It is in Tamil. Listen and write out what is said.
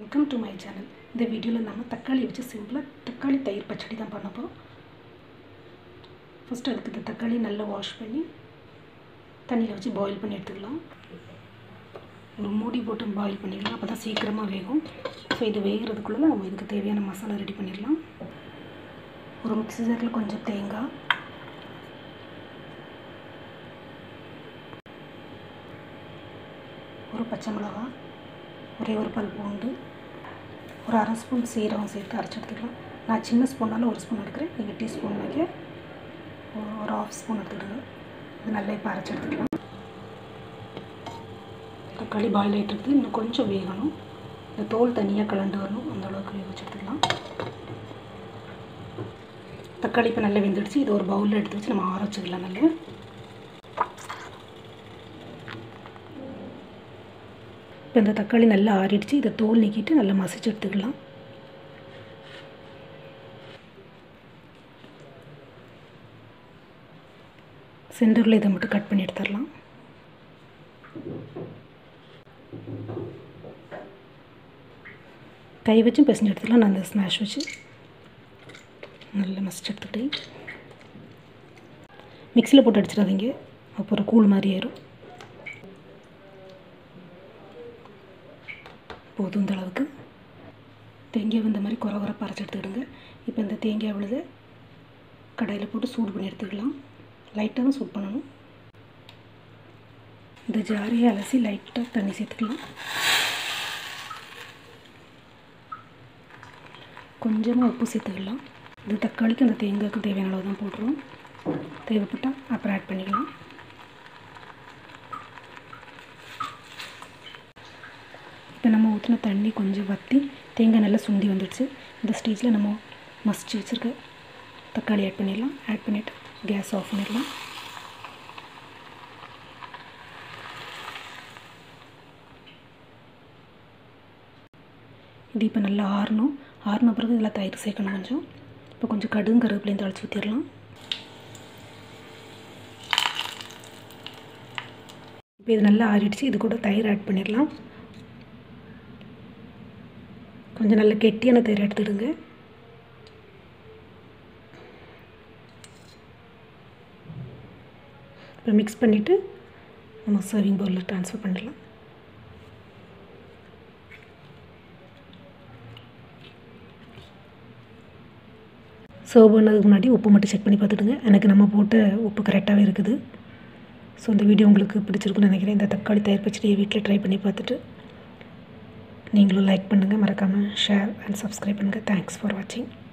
வெல்கம் டு மை சேனல் இந்த வீடியோவில் நம்ம தக்காளி வச்சு சிம்பிளாக தக்காளி தயிர் பச்சடி தான் பண்ண போகிறோம் ஃபஸ்ட்டு அதுக்கு இந்த தக்காளி நல்லா வாஷ் பண்ணி தண்ணியில் வச்சு பாயில் பண்ணி எடுத்துக்கலாம் ஒரு மூடி போட்டு பாயில் பண்ணிடலாம் அப்போ தான் சீக்கிரமாக வேகும் ஸோ இது வேகிறதுக்குள்ளே நம்ம இதுக்கு தேவையான மசாலா ரெடி பண்ணிடலாம் ஒரு மிக்ஸி ஜாரில் கொஞ்சம் தேங்காய் ஒரு பச்சை மிளகா ஒரே ஒரு பல் பூண்டு ஒரு அரை ஸ்பூன் சீரகம் சேர்த்து அரைச்சி எடுத்துக்கலாம் நான் சின்ன ஸ்பூனால் ஒரு ஸ்பூன் எடுக்கிறேன் நீங்கள் டீஸ்பூன் வைக்க ஒரு ஆஃப் ஸ்பூன் எடுத்துக்கிடுங்க இது நல்லா இப்போ அரைச்சி எடுத்துக்கலாம் தக்காளி பாயில் ஆகிட்டு இருக்குது இன்னும் கொஞ்சம் வேகணும் இந்த தோல் தனியாக கலண்டு வரணும் அந்த அளவுக்கு வேக வச்சு எடுத்துக்கலாம் தக்காளி இப்போ நல்லா வெந்துடுச்சு இது ஒரு பவுலில் எடுத்து வச்சு நம்ம ஆற வச்சுக்கலாம் நல்லா இப்போ இந்த தக்காளி நல்லா ஆறிடுச்சு இதை தோல் நீக்கிட்டு நல்லா மசிச்சு எடுத்துக்கலாம் சென்டரில் இதை மட்டும் கட் பண்ணி எடுத்துடலாம் கை வச்சும் பிசைஞ்சு எடுத்துக்கலாம் நான் அந்த ஸ்மாஷ் வச்சு நல்லா மசிச்சு எடுத்துக்கிட்டேன் மிக்சியில் போட்டு அடிச்சிடாதீங்க அப்புறம் கூழ் மாதிரி ஆயிரும் போதும் இந்த அளவுக்கு தேங்காய் இந்த மாதிரி குறை குறை பறைச்சி எடுத்துக்கிடுங்க இப்போ இந்த தேங்காய் விழுத கடாயில் போட்டு சூடு பண்ணி எடுத்துக்கலாம் லைட்டாக தான் சூட் பண்ணணும் இந்த ஜாரியை அலசி லைட்டாக தண்ணி சேர்த்துக்கலாம் கொஞ்சமாக உப்பு சேர்த்துக்கலாம் இந்த தக்காளிக்கு அந்த தேங்காய்க்கு தேவையான அளவு தான் போட்டுருவோம் தேவைப்பட்டால் அப்புறம் ஆட் பண்ணிக்கலாம் இப்போ நம்ம ஊற்றின தண்ணி கொஞ்சம் வற்றி தேங்காய் நல்லா சுண்டி வந்துடுச்சு இந்த ஸ்டேஜில் நம்ம மசிச்சு வச்சுருக்க தக்காளி ஆட் பண்ணிடலாம் ஆட் பண்ணிவிட்டு கேஸ் ஆஃப் பண்ணிடலாம் இது இப்போ நல்லா ஆறணும் ஆறின பிறகு இதில் தயிர் சேர்க்கணும் கொஞ்சம் இப்போ கொஞ்சம் கடுகு கருவேப்பிலையும் தழைச்சி ஊற்றிடலாம் இப்போ இது நல்லா ஆறிடுச்சு இது கூட தயிர் ஆட் பண்ணிடலாம் கொஞ்சம் நல்ல கெட்டியான தயிர் எடுத்துடுங்க இப்போ மிக்ஸ் பண்ணிவிட்டு நம்ம சர்விங் பவுலில் ட்ரான்ஸ்ஃபர் பண்ணிடலாம் சர்வ் பண்ணதுக்கு முன்னாடி உப்பு மட்டும் செக் பண்ணி பார்த்துடுங்க எனக்கு நம்ம போட்ட உப்பு கரெக்டாகவே இருக்குது ஸோ இந்த வீடியோ உங்களுக்கு பிடிச்சிருக்குன்னு நினைக்கிறேன் இந்த தக்காளி தயிர் பச்சடியை வீட்டில் ட்ரை பண்ணி பார்த்துட்டு நீங்களும் லைக் பண்ணுங்கள் மறக்காமல் ஷேர் அண்ட் சப்ஸ்கிரைப் பண்ணுங்கள் தேங்க்ஸ் ஃபார் வாட்சிங்